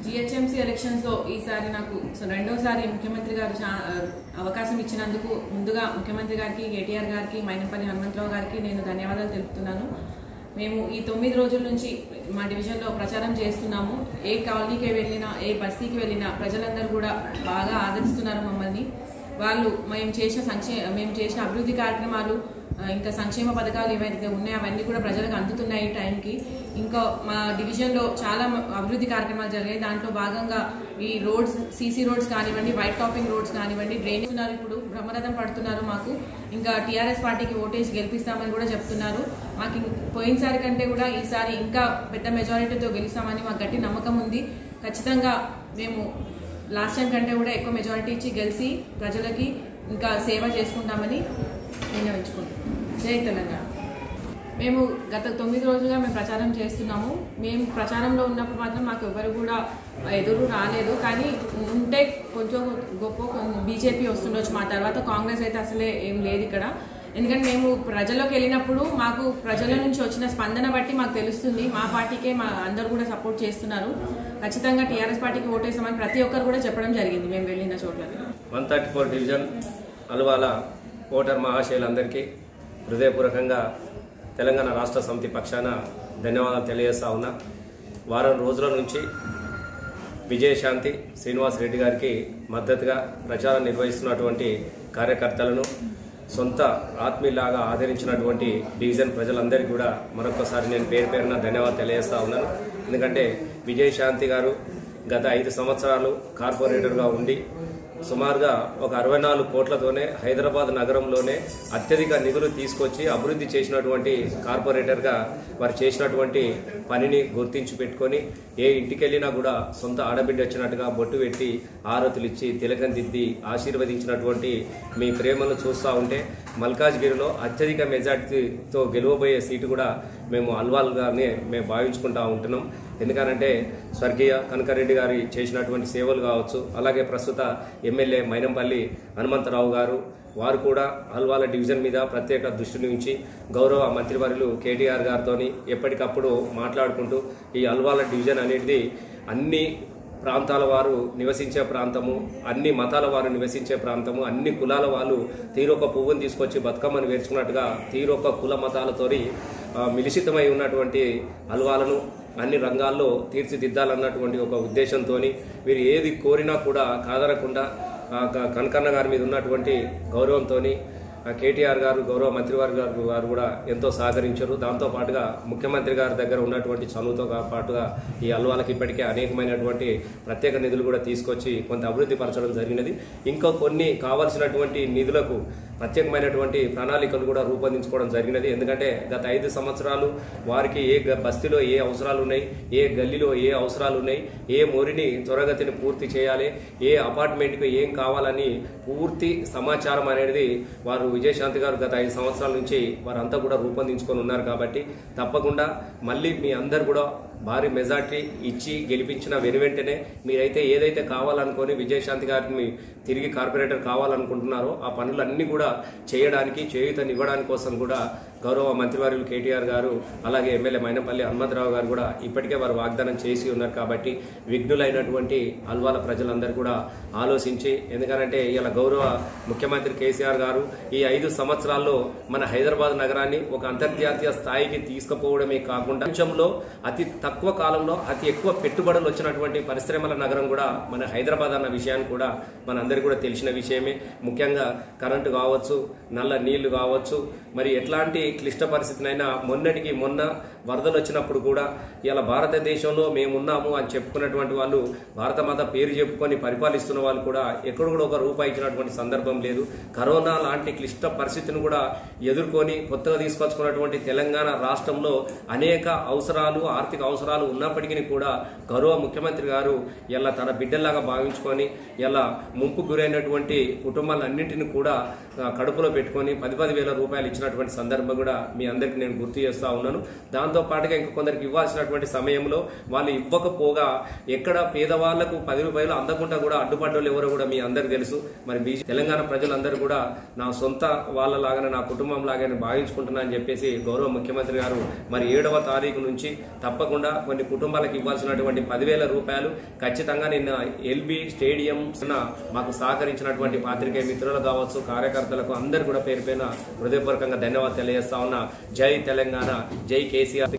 GHMC elections లో ఈసారి నాకు సో రెండోసారి ముఖ్యమంత్రి గారు చా- అవకాశం ఇచ్చినందుకు ముందుగా ముఖ్యమంత్రి గారికి కేటీఆర్ గారికి మైనంపల్లి హనుమంతరావు గారికి నేను ధన్యవాదాలు తెలుపుతున్నాను మేము ఈ తొమ్మిది రోజుల నుంచి మా డివిజన్లో ప్రచారం చేస్తున్నాము ఏ కాలనీకి వెళ్ళినా ఏ బస్తీకి వెళ్ళినా ప్రజలందరూ కూడా బాగా ఆదరిస్తున్నారు మమ్మల్ని వాళ్ళు మేము చేసిన సంక్షే మేము చేసిన అభివృద్ధి కార్యక్రమాలు ఆ, ఇంకా సంక్షేమ పథకాలు ఏవైతే ఉన్నాయో అవన్నీ కూడా ప్రజలకు అందుతున్నాయి ఈ టైంకి ఇంకా మా డివిజన్లో చాలా మ- అభివృద్ధి కార్యక్రమాలు జరిగాయి దాంట్లో భాగంగా ఈ రోడ్స్ సీసీ రోడ్స్ కానివ్వండి వైట్ టాపింగ్ రోడ్స్ కానివ్వండి డ్రైనేజ్ ఉన్నారు ఇప్పుడు బ్రహ్మరథం పడుతున్నారు మాకు ఇంకా టీఆర్ఎస్ పార్టీకి ఓటేసి గెలిపిస్తామని కూడా చెప్తున్నారు మాకు ఇం- పోయినసారి కంటే కూడా ఈసారి ఇంకా పెద్ద మెజారిటీతో గెలుస్తామని మాకు గట్టి నమ్మకం ఉంది ఖచ్చితంగా మేము లాస్ట్ టైం కంటే కూడా ఎక్కువ మెజారిటీ ఇచ్చి గెలిచి ప్రజలకి ఇంకా సేవ చేసుకుంటామని నిర్ణయించుకుంటాం జై తెలంగాణ మేము గత తొమ్మిది రోజులుగా మేము ప్రచారం చేస్తున్నాము మేము ప్రచారంలో ఉన్నప్పుడు మాత్రం మాకు ఎవరు కూడా ఎదురు రాలేదు కానీ ఉంటే కొంచెం గొప్ప బీజేపీ వస్తుండొచ్చు మా తర్వాత కాంగ్రెస్ అయితే అసలే ఏం లేదు ఇక్కడ ఎందుకంటే మేము ప్రజల్లోకి వెళ్ళినప్పుడు మాకు ప్రజల నుంచి వచ్చిన స్పందన బట్టి మాకు తెలుస్తుంది మా పార్టీకే మా అందరూ కూడా సపోర్ట్ చేస్తున్నారు ఖచ్చితంగా టీఆర్ఎస్ పార్టీకి ఓటేసామని ప్రతి ఒక్కరు కూడా చెప్పడం జరిగింది మేము వెళ్ళిన చోట్ల one thirty four division Alwal voter మహాశయులందరికీ హృదయపూర్వకంగా తెలంగాణ రాష్ట్ర సమితి పక్షాన ధన్యవాదాలు తెలియజేస్తా ఉన్నా వారం రోజుల నుంచి విజయశాంతి శ్రీనివాస్ రెడ్డి గారికి మద్దతుగా ప్రచారం నిర్వహిస్తున్నటువంటి కార్యకర్తలను సొంత ఆత్మీయులాగా ఆదరించినటువంటి డివిజన్ ప్రజలందరికీ కూడా మరొకసారి నేను పేరు పేరున ధన్యవాదాలు తెలియజేస్తా ఉన్నాను ఎందుకంటే విజయశాంతి గారు గత ఐదు సంవత్సరాలు కార్పొరేటర్గా ఉండి సుమారుగా ఒక అరవై నాలుగు కోట్లతోనే హైదరాబాద్ నగరంలోనే అత్యధిక నిధులు తీసుకొచ్చి అభివృద్ధి చేసినటువంటి కార్పొరేటర్గా వారు చేసినటువంటి పనిని గుర్తించి పెట్టుకొని ఏ ఇంటికి వెళ్ళినా కూడా సొంత ఆడబిడ్డ వచ్చినట్టుగా బొట్టు పెట్టి ఆరతులు ఇచ్చి తిలకం దిద్ది ఆశీర్వదించినటువంటి మీ ప్రేమను చూస్తూ ఉంటే మల్కాజ్గిరిలో అత్యధిక మెజార్టీతో గెలవబోయే సీటు కూడా మేము అల్వాల్గానే మేము భావించుకుంటా ఉంటున్నాం ఎందుకనంటే స్వర్గీయ కనకరెడ్డి గారి చేసినటువంటి సేవలు కావచ్చు అలాగే ప్రస్తుత ఎమ్మెల్యే మైనంపల్లి హనుమంతరావు గారు వారు కూడా అల్వాల డివిజన్ మీద ప్రత్యేక దృష్టిని ఉంచి గౌరవ మంత్రివర్యులు కేటీఆర్ గారితో ఎప్పటికప్పుడు మాట్లాడుకుంటూ ఈ అల్వాల డివిజన్ అనేది అన్ని ప్రాంతాల వారు నివసించే ప్రాంతము అన్ని మతాల వారు నివసించే ప్రాంతము అన్ని కులాల వాళ్ళు తీరొక పువ్వుని తీసుకొచ్చి బతుకమ్మని వేర్చుకున్నట్టుగా తీరొక కుల మతాలతోని ఆ, మిలిషితమై ఉన్నటువంటి అల్వాలను అన్ని రంగాల్లో తీర్చిదిద్దాలన్నటువంటి ఒక ఉద్దేశంతో వీరు ఏది కోరినా కూడా కాదనకుండా ఆ, క- కనకన్న గారి మీద ఉన్నటువంటి గౌరవంతోని ఆ, కేటీఆర్ గారు గౌరవ మంత్రివారి గారు వారు కూడా ఎంతో సహకరించారు దాంతో పాటుగా ముఖ్యమంత్రి గారి దగ్గర ఉన్నటువంటి చనువుతో గా- పాటుగా ఈ అల్వాలకి ఇప్పటికే అనేకమైనటువంటి ప్రత్యేక నిధులు కూడా తీసుకొచ్చి కొంత అభివృద్ధి పరచడం జరిగినది ఇంకా కొన్ని కావాల్సినటువంటి నిధులకు ప్రత్యేకమైనటువంటి ప్రణాళికలు కూడా రూపొందించుకోవడం జరిగినది ఎందుకంటే గత ఐదు సంవత్సరాలు వారికి ఏ గ- బస్తీలో ఏ అవసరాలు ఉన్నాయి ఏ గల్లీలో ఏ అవసరాలు ఉన్నాయి ఏ మోరిని త్వరగతిని పూర్తి చేయాలి ఏ అపార్ట్మెంట్కి ఏం కావాలని పూర్తి సమాచారం అనేది వారు విజయశాంతి గారు గత ఐదు సంవత్సరాల నుంచి వారంతా కూడా రూపొందించుకొని ఉన్నారు కాబట్టి తప్పకుండా మళ్ళీ మీ అందరు కూడా భారీ మెజార్టీ ఇచ్చి గెలిపించిన వెను వెంటనే మీరైతే ఏదైతే కావాలనుకొని విజయశాంతి గారిని తిరిగి కార్పొరేటర్ కావాలనుకుంటున్నారో ఆ పనులన్నీ కూడా చేయడానికి చేయూతనివ్వడానికి కోసం కూడా గౌరవ మంత్రివర్యులు కేటీఆర్ గారు అలాగే ఎమ్మెల్యే మైనపల్లి హనుమంతరావు గారు కూడా ఇప్పటికే వారు వాగ్దానం చేసి ఉన్నారు కాబట్టి విఘ్నులైనటువంటి అల్వాల ప్రజలందరూ కూడా ఆలోచించి ఎందుకంటే ఇలా గౌరవ ముఖ్యమంత్రి కేసీఆర్ గారు ఈ ఐదు సంవత్సరాల్లో మన హైదరాబాద్ నగరాన్ని ఒక అంతర్జాతీయ స్థాయికి తీసుకుపోవడమే కాకుండా ప్రపంచంలో అతి తక్కువ కాలంలో అతి ఎక్కువ పెట్టుబడులు వచ్చినటువంటి పరిశ్రమల నగరం కూడా మన హైదరాబాద్ అన్న విషయాన్ని కూడా మనందరికీ కూడా తెలిసిన విషయమే ముఖ్యంగా కరెంటు కావచ్చు నల్ల నీళ్లు కావచ్చు మరి ఎట్లాంటి క్లిష్ట పరిస్థితినైనా మొన్నటికి మొన్న వరదలు వచ్చినప్పుడు కూడా ఇలా భారతదేశంలో మేమున్నాము అని చెప్పుకున్నటువంటి వాళ్ళు భారత మాత పేరు చెప్పుకొని పరిపాలిస్తున్న వాళ్ళు కూడా ఎక్కడ కూడా ఒక రూపాయి ఇచ్చినటువంటి సందర్భం లేదు కరోనా లాంటి క్లిష్ట పరిస్థితిని కూడా ఎదుర్కొని కొత్తగా తీసుకొచ్చుకున్నటువంటి తెలంగాణ రాష్ట్రంలో అనేక అవసరాలు ఆర్థిక అవసరాలు ఉన్నప్పటికీ కూడా గౌరవ ముఖ్యమంత్రి గారు ఇలా తన బిడ్డల్లాగా భావించుకొని ఇలా ముంపు గురైనటువంటి కుటుంబాలన్నింటినీ కూడా ఆ, కడుపులో పెట్టుకొని పది పది వేల రూపాయలు ఇచ్చినటువంటి సందర్భం కూడా మీ అందరికి నేను గుర్తు చేస్తా ఉన్నాను దాంతో పాటుగా ఇంకా కొందరికి ఇవ్వాల్సినటువంటి సమయంలో వాళ్ళు ఇవ్వకపోగా ఎక్కడ పేదవాళ్లకు పది రూపాయలు అందకుండా కూడా అడ్డుపడ్డోళ్ళు ఎవరో కూడా మీ అందరికి తెలుసు మరి బీజే తెలంగాణ ప్రజలందరూ కూడా నా సొంత వాళ్ళ లాగానే నా కుటుంబం లాగానే భావించుకుంటున్నా అని చెప్పేసి గౌరవ ముఖ్యమంత్రి గారు మరి ఏడవ తారీఖు నుంచి తప్పకుండా కొన్ని కుటుంబాలకు ఇవ్వాల్సినటువంటి పదివేల రూపాయలు ఖచ్చితంగా నిన్న ఎల్బి స్టేడియం మాకు సహకరించినటువంటి పాత్రికేయ మిత్రులు కావచ్చు కార్యకర్తలకు అందరు కూడా పేరు పైన హృదయపూర్వకంగా ధన్యవాదాలు తెలియజేస్తా ఉన్నా జై తెలంగాణ జై కేసీఆర్